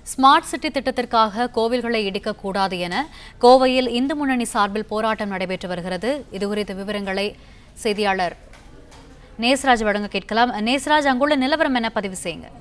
smart city திட்டத்திற்காக கோவில்களை இடிக்கக்கூடாது என கோவையில் இந்து முன்னணி சார்பில் போராட்டம் நடைபெற்று வருகிறது இதுகுறித்த விவரங்களை செய்தியாளர் நேஸ்ராஜ் வழங்க கேட்கலாம் நேஸ்ராஜ் அங்குள்ள நிலவரம் என பதிவு செய்யுங்க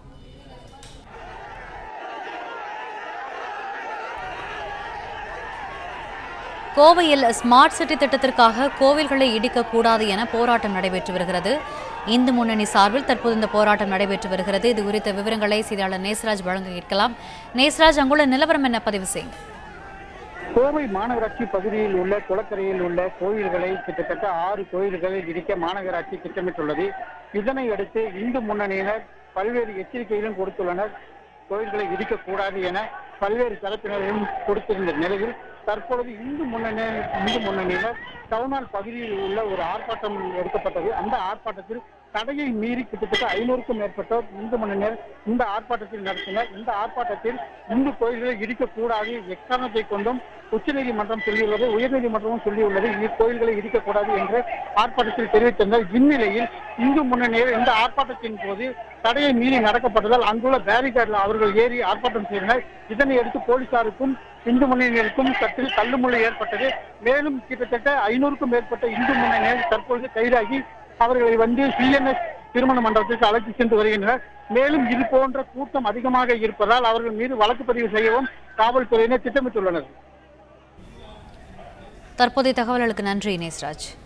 கோவையில் ஸ்மார்ட் சிட்டி திட்டத்திற்காக கோவில்களை இடிக்கக்கூடாது என போராட்டம் நடைபெற்று வருகிறது இந்து முன்னணி சார்பில் தற்போது இந்த போராட்டம் நடைபெற்று வருகிறது இது குறித்த விவரங்களை செய்தியாளர் நேஸ்ராஜ் வழங்க கேட்கலாம் நேஸ்ராஜ் அங்குள்ள நிலவரம் என்ன பதிவு செய்யுங்க கோவை மாநகராட்சி பகுதியில் உள்ள குளக்கரையில் உள்ள கோயில்களை கிட்டத்தட்ட ஆறு கோயில்களை இடிக்க மாநகராட்சி திட்டமிட்டுள்ளது இதனை அடுத்து இந்து முன்னணியினர் பல்வேறு எச்சரிக்கைகளும் கொடுத்துள்ளனர் கோயில்களை இடிக்கக்கூடாது என பல்வேறு தரப்பினரும் கொடுத்திருந்த நிலையில் தற்பொழுது இந்து முன்னணி இந்து முன்னணியினர் டவுனால் பகுதியில் உள்ள ஒரு ஆர்ப்பாட்டம் எடுக்கப்பட்டது அந்த ஆர்ப்பாட்டத்தில் தடையை மீறி கிட்டத்தட்ட ஐநூறுக்கும் மேற்பட்டோர் இந்து முன்னணியர் இந்த ஆர்ப்பாட்டத்தில் நடத்தினர் இந்த ஆர்ப்பாட்டத்தில் இந்து கோயில்களை இடிக்கக்கூடாது எக்காரணத்தை கொண்டும் உச்சநீதிமன்றம் சொல்லியுள்ளது உயர்நீதிமன்றமும் சொல்லியுள்ளது இக்கோயில்களை இடிக்கக்கூடாது என்று ஆர்ப்பாட்டத்தில் தெரிவித்திருந்தார் இந்நிலையில் இந்து முன்னணியர் இந்த ஆர்ப்பாட்டத்தின் போது தடையை மீறி நடக்கப்பட்டதால் அங்குள்ள பேரிகார்டில் அவர்கள் ஏறி ஆர்ப்பாட்டம் செய்தனர் இதனை அடுத்து போலீசாருக்கும் இந்து முன்னணியருக்கும் சற்று தள்ளுமுள்ளு ஏற்பட்டது மேலும் கிட்டத்தட்ட ஐநூறுக்கும் மேற்பட்ட இந்து முன்னணியர் தற்பொழுது கைதாகி அவர்களை வந்து சிஎன்எஸ் திருமண மண்டபத்திற்கு அழைத்து சென்று வருகின்றனர் மேலும் இது போன்ற கூட்டம் அதிகமாக இருப்பதால் அவர்கள் மீது வழக்கு பதிவு செய்யவும் காவல்துறையினர் திட்டமிட்டுள்ளனர் தற்போதைய தகவல்களுக்கு நன்றி நேஸ்ராஜ்